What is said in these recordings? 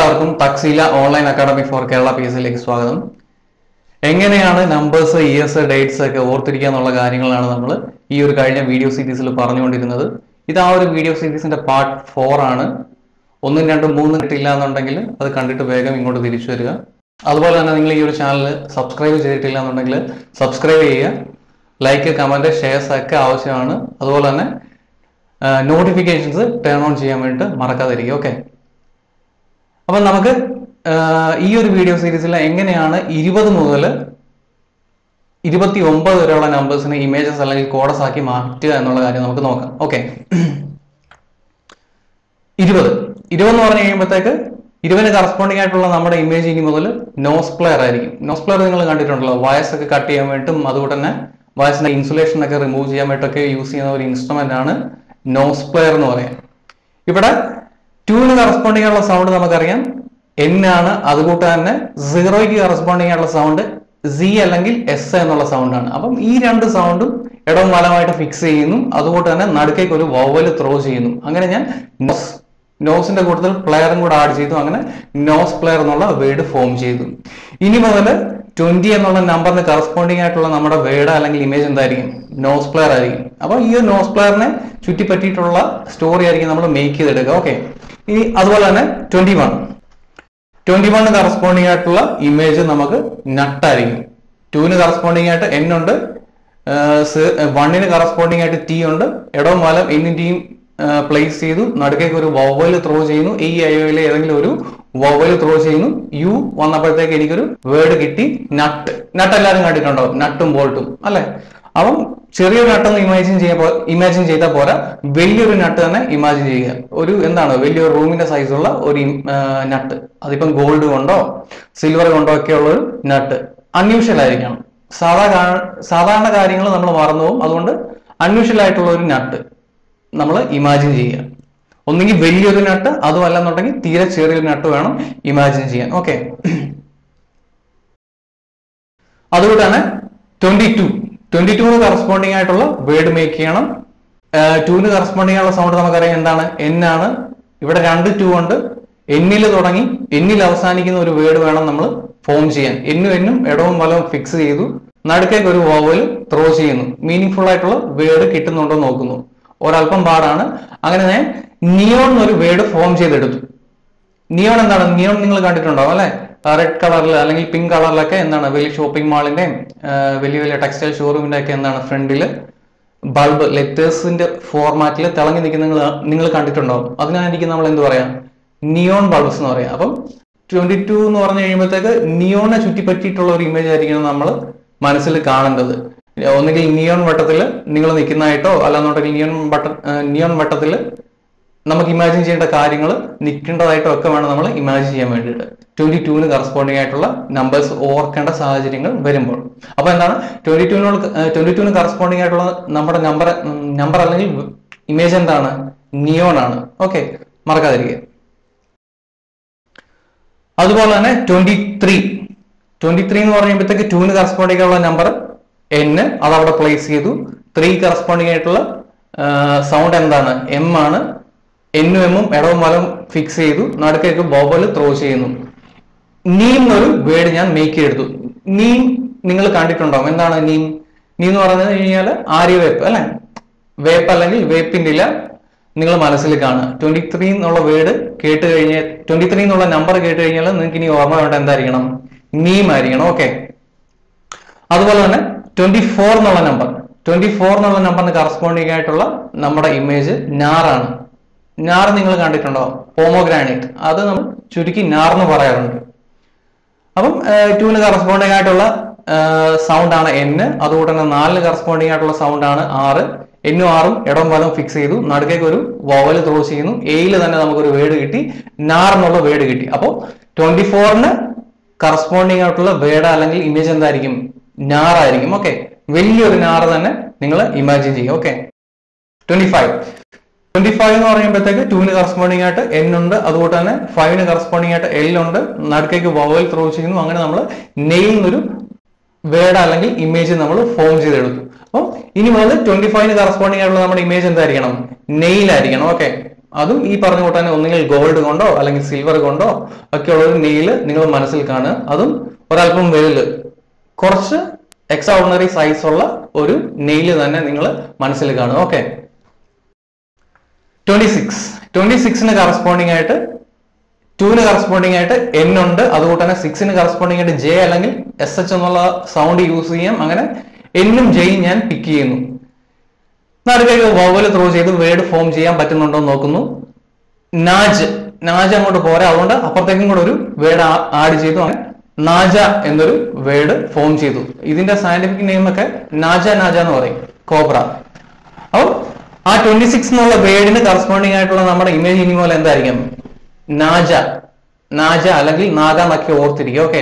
എല്ലാവർക്കും Thakshila online academy for Kerala P S സിയിലേക്ക് സ്വാഗതം എങ്ങനെയാണ് നമ്പേഴ്സ് ഇയേഴ്സ് ഡേറ്റ്സ് ഒക്കെ ഓർത്തിരിക്കുക എന്നുള്ള കാര്യങ്ങളാണ് നമ്മൾ ഈ ഒരു കഴിഞ്ഞ വീഡിയോ സീരീസിൽ പറഞ്ഞുകൊണ്ടിരുന്നത് ഇത് ആ ഒരു വീഡിയോ സീരീസിന്റെ പാർട്ട് ഫോർ ആണ് ഒന്നും രണ്ടും മൂന്നും കിട്ടില്ല എന്നുണ്ടെങ്കിൽ അത് കണ്ടിട്ട് വേഗം ഇങ്ങോട്ട് തിരിച്ചു വരിക അതുപോലെ തന്നെ നിങ്ങൾ ഈ ഒരു ചാനൽ സബ്സ്ക്രൈബ് ചെയ്തിട്ടില്ല എന്നുണ്ടെങ്കിൽ സബ്സ്ക്രൈബ് ചെയ്യുക ലൈക്ക് കമന്റ് ഷെയർസ് ഒക്കെ ആവശ്യമാണ് അതുപോലെ തന്നെ നോട്ടിഫിക്കേഷൻസ് ടേൺ ഓൺ ചെയ്യാൻ വേണ്ടിയിട്ട് മറക്കാതിരിക്കുക ഓക്കെ അപ്പം നമുക്ക് ആഹ്, ഈ ഒരു വീഡിയോ സീരീസിൽ എങ്ങനെയാണ് ഇരുപത് മുതൽ ഇരുപത്തി ഒമ്പത് വരെയുള്ള നമ്പേഴ്സിനെ ഇമേജസ് അല്ലെങ്കിൽ കോഡസ് ആക്കി മാറ്റുക എന്നുള്ള കാര്യം നമുക്ക് നോക്കാം ഓക്കെ ഇരുപത് ഇരുപത് എന്ന് പറഞ്ഞു കഴിയുമ്പോഴത്തേക്ക് ഇരുപതിന് കറസ്പോണ്ടിങ് ആയിട്ടുള്ള നമ്മുടെ ഇമേജ് ഇനി മുതൽ നോസ് പ്ലെയർ ആയിരിക്കും നോസ് പ്ലെയർ നിങ്ങൾ കണ്ടിട്ടുണ്ടല്ലോ വയസ് ഒക്കെ കട്ട് ചെയ്യാൻ വേണ്ടിയിട്ടും അതുകൊണ്ട് തന്നെ വയസ്സിന്റെ ഇൻസുലേഷൻ ഒക്കെ റിമൂവ് ചെയ്യാൻ വേണ്ടിയിട്ടൊക്കെ യൂസ് ചെയ്യുന്ന ഒരു ഇൻസ്ട്രുമെന്റ് ആണ് നോസ് പ്ലെയർ എന്ന് പറയാം ഇവിടെ ടൂവിന് കറസ്പോണ്ടിങ് ആയിട്ടുള്ള സൗണ്ട് നമുക്കറിയാം എൻ ആണ് അതുകൂട്ട് തന്നെ സീറോയ്ക്ക് കറസ്പോണ്ടിങ് ആയിട്ടുള്ള സൗണ്ട് സി അല്ലെങ്കിൽ എസ് എന്നുള്ള സൗണ്ടാണ് അപ്പം ഈ രണ്ട് സൗണ്ടും ഇടവും വലമായിട്ട് ഫിക്സ് ചെയ്യുന്നു അതുകൊണ്ട് തന്നെ നടുക്കേക്ക് ഒരു വവൽ ത്രോ ചെയ്യുന്നു അങ്ങനെ ഞാൻ നോസ് നോസിന്റെ കൂട്ടത്തിൽ പ്ലെയറും കൂടെ ആഡ് ചെയ്തു അങ്ങനെ നോസ് പ്ലെയർ എന്നുള്ള വേർഡ് ഫോം ചെയ്തു ഇനി മുതൽ ട്വന്റി എന്നുള്ള നമ്പറിന് കറസ്പോണ്ടിങ് ആയിട്ടുള്ള നമ്മുടെ വേർഡ് അല്ലെങ്കിൽ ഇമേജ് എന്തായിരിക്കും നോസ് പ്ലെയർ ആയിരിക്കും അപ്പൊ ഈ ഒരു നോസ് പ്ലെയറിനെ ചുറ്റിപ്പറ്റിയിട്ടുള്ള സ്റ്റോറി ആയിരിക്കും നമ്മൾ മേക്ക് ചെയ്തെടുക്കുക ഓക്കെ ഇനി അതുപോലെ തന്നെ twenty one twenty one corresponding ആയിട്ടുള്ള ഇമേജ് നമുക്ക് നട്ടായിരിക്കും ടൂവിന് കറസ്പോണ്ടിങ് ആയിട്ട് എൻ ഉണ്ട് വണ്ണിന് കറസ്പോണ്ടിങ് ആയിട്ട് ടി ഉണ്ട് ഇടവും വലം എന്നും ടിയും പ്ലേസ് ചെയ്തു നടുക്കേക്ക് ഒരു വവൽ ത്രോ ചെയ്യുന്നു ഈ അയോയിലെ ഏതെങ്കിലും ഒരു വവൽ ത്രോ ചെയ്യുന്നു യു വന്നപ്പോഴത്തേക്ക് എനിക്കൊരു വേർഡ് കിട്ടി നട്ട് നട്ട് എല്ലാവരും കണ്ടിട്ടുണ്ടോ നട്ടും ബോൾട്ടും അല്ലെ അപ്പം ചെറിയൊരു നട്ടൊന്ന് ഇമാജിൻ ചെയ്യാൻ ഇമാജിൻ ചെയ്താൽ പോരാ വലിയൊരു നട്ട് തന്നെ ഇമാജിൻ ചെയ്യുക ഒരു എന്താണ് വലിയൊരു റൂമിന്റെ സൈസുള്ള ഒരു നട്ട് അതിപ്പം ഗോൾഡ് കൊണ്ടോ സിൽവർ കൊണ്ടോ ഒക്കെ ഉള്ള ഒരു നട്ട് അൺയൂഷ്വൽ ആയിരിക്കണം സാധാ കാ- സാധാരണ കാര്യങ്ങൾ നമ്മൾ മറന്നു പോകും അതുകൊണ്ട് അൺയൂഷ്വൽ ആയിട്ടുള്ള ഒരു നട്ട് നമ്മൾ ഇമാജിൻ ചെയ്യുക ഒന്നുകിൽ വലിയൊരു നട്ട് അതും അല്ലെന്നുണ്ടെങ്കിൽ തീരെ ചെറിയൊരു നട്ട് വേണം ഇമാജിൻ ചെയ്യാൻ ഓക്കെ അതുകൊണ്ട് തന്നെ ട്വന്റി ടു ട്വന്റി ടുവിന് കറസ്പോണ്ടിങ് ആയിട്ടുള്ള വേർഡ് മേക്ക് ചെയ്യണം ടൂവിന് കറസ്പോണ്ടിങ് ആയിട്ടുള്ള സൗണ്ട് നമുക്കറിയാം എന്താണ് എൻ ആണ് ഇവിടെ രണ്ട് ടു ഉണ്ട് എന്നിൽ തുടങ്ങി എന്നിൽ അവസാനിക്കുന്ന ഒരു വേർഡ് വേണം നമ്മൾ ഫോം ചെയ്യാൻ എന്നും എന്നും ഇടവും വലവും ഫിക്സ് ചെയ്തു നടുക്കേക്ക് ഒരു വോവൽ ത്രോ ചെയ്യുന്നു മീനിങ് ഫുൾ ആയിട്ടുള്ള വേർഡ് കിട്ടുന്നുണ്ടോ എന്ന് നോക്കുന്നു ഒരല്പം പാടാണ് അങ്ങനെ ഞാൻ നിയോൺ എന്നൊരു വേർഡ് ഫോം ചെയ്തെടുത്തു നിയോൺ എന്താണ് നിയോൺ നിങ്ങൾ കണ്ടിട്ടുണ്ടാവും അല്ലെ റെഡ് കളറിൽ അല്ലെങ്കിൽ പിങ്ക് കളറിലൊക്കെ എന്താണ് വലിയ ഷോപ്പിംഗ് മാളിന്റെയും വലിയ വലിയ ടെക്സ്റ്റൈൽ ഷോറൂമിന്റെ ഒക്കെ എന്താണ് ഫ്രണ്ടില് ബൾബ് ലെറ്റേഴ്സിന്റെ ഫോർമാറ്റിൽ തിളങ്ങി നിൽക്കുന്ന നിങ്ങൾ നിങ്ങൾ കണ്ടിട്ടുണ്ടാവും അതിനായിരിക്കും നമ്മൾ എന്ത് പറയാം നിയോൺ ബൾബ്സ് എന്ന് പറയാം അപ്പം ട്വന്റി ടു എന്ന് പറഞ്ഞു കഴിയുമ്പോഴത്തേക്ക് നിയോണിനെ ചുറ്റിപ്പറ്റിയിട്ടുള്ള ഒരു ഇമേജ് ആയിരിക്കണം നമ്മൾ മനസ്സിൽ കാണേണ്ടത് ഒന്നുകിൽ നിയോൺ വട്ടത്തിൽ നിങ്ങൾ നിൽക്കുന്നതായിട്ടോ അല്ലാന്നുണ്ടെങ്കിൽ നിയോൺ വട്ട നിയോൺ വട്ടത്തിൽ നമുക്ക് ഇമാജിൻ ചെയ്യേണ്ട കാര്യങ്ങൾ നിൽക്കേണ്ടതായിട്ടോ ഒക്കെ വേണം നമ്മൾ ഇമാജിൻ ചെയ്യാൻ വേണ്ടിയിട്ട് ട്വന്റി ടൂവിന് കറസ്പോണ്ടിങ് ആയിട്ടുള്ള നമ്പേഴ്സ് ഓർക്കേണ്ട സാഹചര്യങ്ങൾ വരുമ്പോൾ അപ്പൊ എന്താണ് ട്വന്റി ടൂവിനോട് ട്വന്റി ടൂവിന് കറസ്പോണ്ടിങ് ആയിട്ടുള്ള നമ്മുടെ നമ്പർ നമ്പർ അല്ലെങ്കിൽ ഇമേജ് എന്താണ് നിയോൺ ആണ് ഓക്കെ മറക്കാതിരിക്കുക അതുപോലെ തന്നെ ട്വന്റി ത്രീ ട്വന്റി ത്രീ എന്ന് പറയുമ്പോഴത്തേക്ക് ടൂവിന് കറസ്പോണ്ടിങ് ആയിട്ടുള്ള നമ്പർ എൻ അത് അവിടെ പ്ലേസ് ചെയ്തു ത്രീ കറസ്പോണ്ടിങ് ആയിട്ടുള്ള സൗണ്ട് എന്താണ് എം ആണ് എന്നും എമ്മും ഇടവും വലവും ഫിക്സ് ചെയ്തു നടുക്കേക്ക് ബോബൽ ത്രോ ചെയ്യുന്നു നീം എന്നൊരു വേർഡ് ഞാൻ മേക്ക് ചെയ്തെടുത്തു നീം നിങ്ങൾ കണ്ടിട്ടുണ്ടാവും എന്താണ് നീം നീ എന്ന് പറഞ്ഞു കഴിഞ്ഞാൽ ആര്യവേപ്പ് അല്ലെ വേപ്പ് അല്ലെങ്കിൽ വേപ്പിന്റെ ഇല നിങ്ങൾ മനസ്സിൽ കാണുക ട്വന്റി ത്രീ എന്നുള്ള വേർഡ് കേട്ട് കഴിഞ്ഞാൽ ട്വന്റി ത്രീ എന്നുള്ള നമ്പർ കേട്ട് കഴിഞ്ഞാൽ നിങ്ങൾക്ക് ഇനി ഓർമ്മ വേണ്ട എന്തായിരിക്കണം നീം ആയിരിക്കണം ഓക്കെ അതുപോലെ തന്നെ ട്വന്റി ഫോർ എന്നുള്ള നമ്പർ ട്വന്റി ഫോർ എന്നുള്ള നമ്പറിന് കറസ്പോണ്ടിങ് ആയിട്ടുള്ള നമ്മുടെ ഇമേജ് നാറാണ് നാർ നിങ്ങൾ കണ്ടിട്ടുണ്ടോ പോമോഗ്രാനൈറ്റ് അത് നമ്മൾ ചുരുക്കി നാർ എന്ന് പറയാറുണ്ട് അപ്പം ടൂവിന് കറസ്പോണ്ടിങ് ആയിട്ടുള്ള സൗണ്ട് ആണ് എന്ന് അതുകൊണ്ട് തന്നെ നാലിന് കറസ്പോണ്ടിങ് ആയിട്ടുള്ള സൗണ്ട് ആണ് ആറ് എന്നും ആറും ഇടം വലം ഫിക്സ് ചെയ്തു നടുക്കേക്ക് ഒരു വോവൽ ത്രോ ചെയ്യുന്നു എയിൽ തന്നെ നമുക്കൊരു വേർഡ് കിട്ടി നാർ എന്നുള്ള വേർഡ് കിട്ടി അപ്പോൾ ട്വന്റി ഫോറിന് കറസ്പോണ്ടിങ് ആയിട്ടുള്ള വേർഡ് അല്ലെങ്കിൽ ഇമേജ് എന്തായിരിക്കും നാറായിരിക്കും ഓക്കെ വലിയൊരു നാറ് തന്നെ നിങ്ങൾ ഇമാജിൻ ചെയ്യും okay twenty five twenty five എന്ന് പറയുമ്പോഴത്തേക്ക് ടൂവിന് കറസ്പോണ്ടിങ് ആയിട്ട് എൻ ഉണ്ട് അതുകൊണ്ട് തന്നെ ഫൈവിന് കറസ്പോണ്ടിങ് ആയിട്ട് എൽ ഉണ്ട് നടുക്കേക്ക് വവൽ ത്രോ ചെയ്യുന്നു അങ്ങനെ നമ്മൾ നെയിൽ എന്നൊരു വേർഡ് അല്ലെങ്കിൽ ഇമേജ് നമ്മൾ ഫോം ചെയ്തെടുത്തു അപ്പോൾ ഇനി മുതൽ ട്വന്റി ഫൈവിന് കറസ്പോണ്ടിങ് ആയിട്ടുള്ള നമ്മുടെ ഇമേജ് എന്തായിരിക്കണം നെയിൽ ആയിരിക്കണം ഓക്കെ അതും ഈ പറഞ്ഞ കൂട്ട് തന്നെ ഒന്നുകിൽ ഗോൾഡ് കൊണ്ടോ അല്ലെങ്കിൽ സിൽവർ കൊണ്ടോ ഒക്കെ ഉള്ള ഒരു നെയിൽ നിങ്ങൾ മനസ്സിൽ കാണുക അതും ഒരല്പം വലുത് കുറച്ച് എക്സ്ട്രാ ഓർഡിനറി സൈസ് ഉള്ള ഒരു നെയിൽ തന്നെ നിങ്ങൾ മനസ്സിൽ കാണുക ഓക്കെ ട്വന്റി സിക്സ് ട്വന്റി സിക്സിന് കറസ്പോണ്ടിങ് ആയിട്ട് ടുവിന് കറസ്പോണ്ടിങ് ആയിട്ട് എൻ ഉണ്ട് അതുകൊണ്ട് തന്നെ സിക്സിന് കറസ്പോണ്ടിങ് ആയിട്ട് ജെ അല്ലെങ്കിൽ എസ് എച്ച് എന്നുള്ള സൗണ്ട് യൂസ് ചെയ്യാം അങ്ങനെ എന്നും ജെയും ഞാൻ പിക്ക് ചെയ്യുന്നു നടുക്കേക്ക് വവൽ ത്രോ ചെയ്ത് വേർഡ് ഫോം ചെയ്യാൻ പറ്റുന്നുണ്ടോ എന്ന് നോക്കുന്നു നാജ് നാജ് അങ്ങോട്ട് പോരാ അതുകൊണ്ട് അപ്പുറത്തേക്കും കൂടെ ഒരു വേർഡ് ആഡ് ചെയ്തു അങ്ങനെ നാജ എന്നൊരു വേർഡ് ഫോം ചെയ്തു ഇതിന്റെ സയന്റിഫിക് നെയിം ഒക്കെ നാജ നാജ എന്ന് പറയും കോബ്ര അപ്പോൾ ആ ട്വന്റി സിക്സ് എന്നുള്ള വേർഡിന് കറസ്പോണ്ടിങ് ആയിട്ടുള്ള നമ്മുടെ ഇമേജ് ഇനി പോലെ എന്തായിരിക്കും നാജ നാജ അല്ലെങ്കിൽ നാഗ എന്നൊക്കെ ഓർത്തിരിക്കുക ഓക്കെ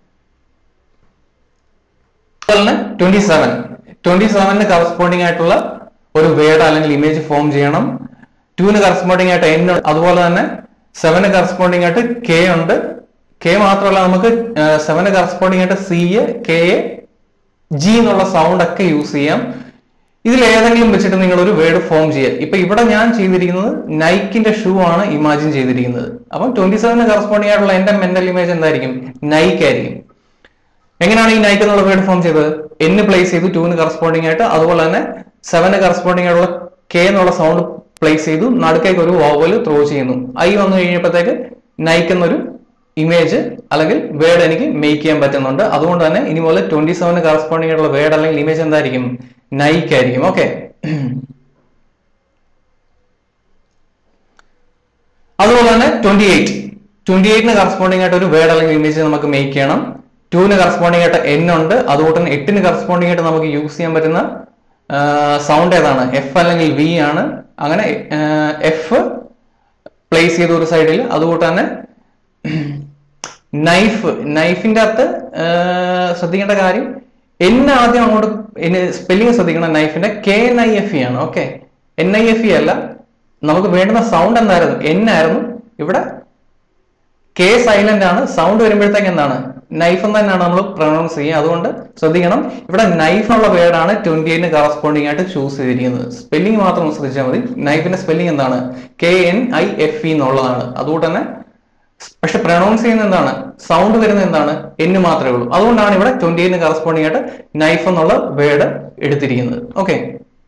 ട്വന്റി സെവൻ ട്വന്റി സെവനിന് കറസ്പോണ്ടിങ് ആയിട്ടുള്ള ഒരു വേർഡ് അല്ലെങ്കിൽ ഇമേജ് ഫോം ചെയ്യണം ടുവിന് കറസ്പോണ്ടിങ് ആയിട്ട് എൻ അതുപോലെ തന്നെ സെവന് കറസ്പോണ്ടിങ് ആയിട്ട് കെ ഉണ്ട് കെ മാത്രമല്ല നമുക്ക് സെവന് കറസ്പോണ്ടിങ് ആയിട്ട് C A K A G എന്നുള്ള സൗണ്ട് ഒക്കെ യൂസ് ചെയ്യാം ഇതിൽ ഏതെങ്കിലും വെച്ചിട്ട് നിങ്ങൾ ഒരു വേർഡ് ഫോം ചെയ്യുക ഇപ്പൊ ഇവിടെ ഞാൻ ചെയ്തിരിക്കുന്നത് നൈക്കിന്റെ ഷൂ ആണ് ഇമാജിൻ ചെയ്തിരിക്കുന്നത് അപ്പം ട്വന്റി സെവന് കറസ്പോണ്ടിങ് ആയിട്ടുള്ള എന്റെ മെന്റൽ ഇമേജ് എന്തായിരിക്കും നൈക്ക് ആയിരിക്കും എങ്ങനെയാണ് ഈ നൈക്ക് എന്നുള്ള വേർഡ് ഫോം ചെയ്തത് എന്ന് പ്ലേസ് ചെയ്തു ടൂവിന് കറസ്പോണ്ടിങ് ആയിട്ട് അതുപോലെ തന്നെ സെവന് കറസ്പോണ്ടിങ് ആയിട്ടുള്ള കെ എന്നുള്ള സൗണ്ട് പ്ലേസ് ചെയ്തു നടുക്കേക്ക് ഒരു വോവല് ത്രോ ചെയ്യുന്നു ഐ വന്നു കഴിഞ്ഞപ്പോഴത്തേക്ക് നൈക്ക് എന്നൊരു ഇമേജ് അല്ലെങ്കിൽ വേർഡ് എനിക്ക് മേക്ക് ചെയ്യാൻ പറ്റുന്നുണ്ട് അതുകൊണ്ട് തന്നെ ഇനി മുതൽ ട്വന്റി സെവന് കറസ്പോണ്ടിങ് ആയിട്ടുള്ള വേർഡ് അല്ലെങ്കിൽ ഇമേജ് എന്തായിരിക്കും നൈക്ക് ആയിരിക്കും ഓക്കെ അതുപോലെ തന്നെ ട്വന്റി എയ്റ്റ് ട്വന്റി എയ്റ്റിന് കറസ്പോണ്ടിങ് ആയിട്ട് ഒരു വേർഡ് അല്ലെങ്കിൽ ഇമേജ് നമുക്ക് മേക്ക് ചെയ്യണം ടുവിന് കറസ്പോണ്ടിങ് ആയിട്ട് എൻ ഉണ്ട് അതുകൊണ്ട് തന്നെ എട്ടിന് കറസ്പോണ്ടിങ് ആയിട്ട് നമുക്ക് യൂസ് ചെയ്യാൻ പറ്റുന്ന സൗണ്ട് ഏതാണ് എഫ് അല്ലെങ്കിൽ വി ആണ് അങ്ങനെ എഫ് പ്ലേസ് ചെയ്ത ഒരു സൈഡിൽ അതുകൊണ്ട് തന്നെ നൈഫ് നൈഫിന്റെ അകത്ത് ശ്രദ്ധിക്കേണ്ട കാര്യം എൻ ആദ്യം അങ്ങോട്ട് സ്പെല്ലിംഗ് ശ്രദ്ധിക്കണം നൈഫിന്റെ K N I F E ആണ് okay N I F E അല്ല നമുക്ക് വേണ്ടുന്ന സൗണ്ട് എന്തായിരുന്നു എൻ ആയിരുന്നു ഇവിടെ കെ സൈലന്റ് ആണ് സൗണ്ട് വരുമ്പോഴത്തേക്ക് എന്താണ് നൈഫ് എന്ന് തന്നെയാണ് നമ്മൾ പ്രൊണൗൺസ് ചെയ്യുക അതുകൊണ്ട് ശ്രദ്ധിക്കണം ഇവിടെ നൈഫ് എന്നുള്ള വേർഡാണ് ട്വന്റി എയ്റ്റിന് കറസ്പോണ്ടിങ് ആയിട്ട് ചൂസ് ചെയ്തിരിക്കുന്നത് സ്പെല്ലിംഗ് മാത്രം ശ്രദ്ധിച്ചാൽ മതി നൈഫിന്റെ സ്പെല്ലിംഗ് എന്താണ് K N I F E എന്നുള്ളതാണ് അതുകൊണ്ട് തന്നെ പക്ഷെ പ്രൊണൗൺസ് ചെയ്യുന്ന എന്താണ് സൗണ്ട് വരുന്നത് എന്താണ് എന്ന് മാത്രമേ ഉള്ളൂ അതുകൊണ്ടാണ് ഇവിടെ ട്വന്റി എയ്റ്റിന് കറസ്പോണ്ടിങ് ആയിട്ട് നൈഫ് എന്നുള്ള വേർഡ് എടുത്തിരിക്കുന്നത് ഓക്കെ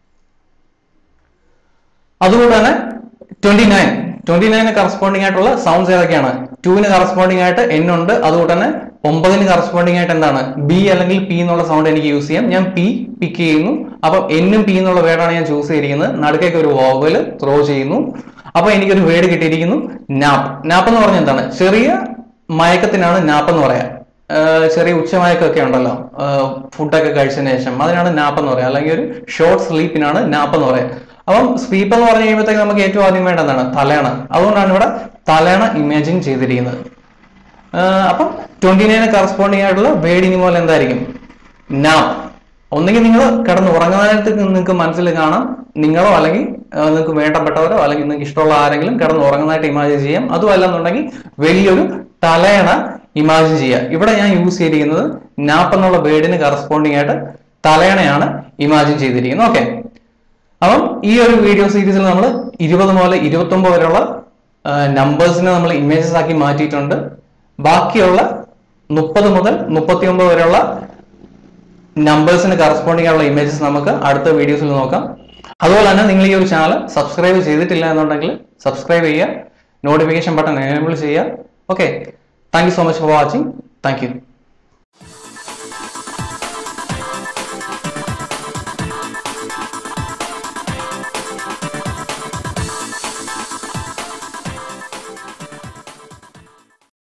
അതുകൊണ്ട് തന്നെ ട്വന്റി നയൻ ട്വന്റി നയന് കറസ്പോണ്ടിങ് ആയിട്ടുള്ള സൗണ്ട്സ് ഏതൊക്കെയാണ് ടുവിന് കറസ്പോണ്ടിങ് ആയിട്ട് എൻ ഉണ്ട് അതുകൊണ്ട് തന്നെ ഒമ്പതിന് കറസ്പോണ്ടിങ് ആയിട്ട് എന്താണ് ബി അല്ലെങ്കിൽ പി എന്നുള്ള സൗണ്ട് എനിക്ക് യൂസ് ചെയ്യാം ഞാൻ പി പിക്ക് ചെയ്യുന്നു അപ്പൊ എന്നും പി എന്നുള്ള വേർഡാണ് ഞാൻ ചൂസ് ചെയ്തിരിക്കുന്നത് നടുക്കേക്ക് ഒരു വോവല് ത്രോ ചെയ്യുന്നു അപ്പൊ എനിക്കൊരു വേർഡ് കിട്ടിയിരിക്കുന്നു നാപ്പ് നാപ്പ് എന്ന് പറഞ്ഞാൽ എന്താണ് ചെറിയ മയക്കത്തിനാണ് നാപ്പ് എന്ന് പറയാം ആഹ് ചെറിയ ഉച്ചമയക്കമൊക്കെ ഉണ്ടല്ലോ ഫുഡൊക്കെ കഴിച്ചതിന് ശേഷം അതിനാണ് നാപ്പ് എന്ന് പറയാം അല്ലെങ്കിൽ ഒരു ഷോർട്ട് സ്ലീപ്പിനാണ് നാപ്പ് എന്ന് പറയാം അപ്പം സ്ലീപ്പ് എന്ന് പറഞ്ഞു കഴിയുമ്പോഴത്തേക്ക് നമുക്ക് ഏറ്റവും ആദ്യം വേണ്ടതാണ് തലയണ അതുകൊണ്ടാണ് ഇവിടെ തലയണ ഇമാജിൻ ചെയ്തിരിക്കുന്നത് ആഹ് അപ്പം ട്വന്റി നയന് കറസ്പോണ്ടിങ് ആയിട്ടുള്ള വേർഡിന് പോലെ എന്തായിരിക്കും നാപ്പ് ഒന്നെങ്കിൽ നിങ്ങൾ കിടന്ന് ഉറങ്ങാനായിട്ട് നിങ്ങൾക്ക് മനസ്സിൽ കാണാം നിങ്ങളോ അല്ലെങ്കിൽ ആഹ് നിങ്ങൾക്ക് വേണ്ടപ്പെട്ടവരോ അല്ലെങ്കിൽ നിങ്ങൾക്ക് ഇഷ്ടമുള്ള ആരെങ്കിലും കിടന്ന് ഉറങ്ങുന്നതായിട്ട് ഇമാജിൻ ചെയ്യാം അതും അല്ലെന്നുണ്ടെങ്കിൽ വലിയൊരു തലയണ ഇമാജിൻ ചെയ്യുക ഇവിടെ ഞാൻ യൂസ് ചെയ്തിരിക്കുന്നത് നാപ്പ് എന്നുള്ള വേർഡിന് കറസ്പോണ്ടിങ് ആയിട്ട് തലയണയാണ് ഇമാജിൻ ചെയ്തിരിക്കുന്നത് ഓക്കെ അപ്പം ഈ ഒരു വീഡിയോ സീരീസിൽ നമ്മൾ ഇരുപത് മുതൽ ഇരുപത്തി ഒമ്പത് വരെയുള്ള നമ്പേഴ്സിനെ നമ്മൾ ഇമേജസ് ആക്കി മാറ്റിയിട്ടുണ്ട് ബാക്കിയുള്ള മുപ്പത് മുതൽ മുപ്പത്തി ഒമ്പത് വരെയുള്ള നമ്പേഴ്സിന് കറസ്പോണ്ടിങ് ആയുള്ള ഇമേജസ് നമുക്ക് അടുത്ത വീഡിയോസിൽ നോക്കാം അതുപോലെ തന്നെ നിങ്ങൾ ഈ ഒരു ചാനൽ സബ്സ്ക്രൈബ് ചെയ്തിട്ടില്ല എന്നുണ്ടെങ്കിൽ സബ്സ്ക്രൈബ് ചെയ്യുക നോട്ടിഫിക്കേഷൻ ബട്ടൺ എനേബിൾ ചെയ്യുക okay thank you so much for watching thank U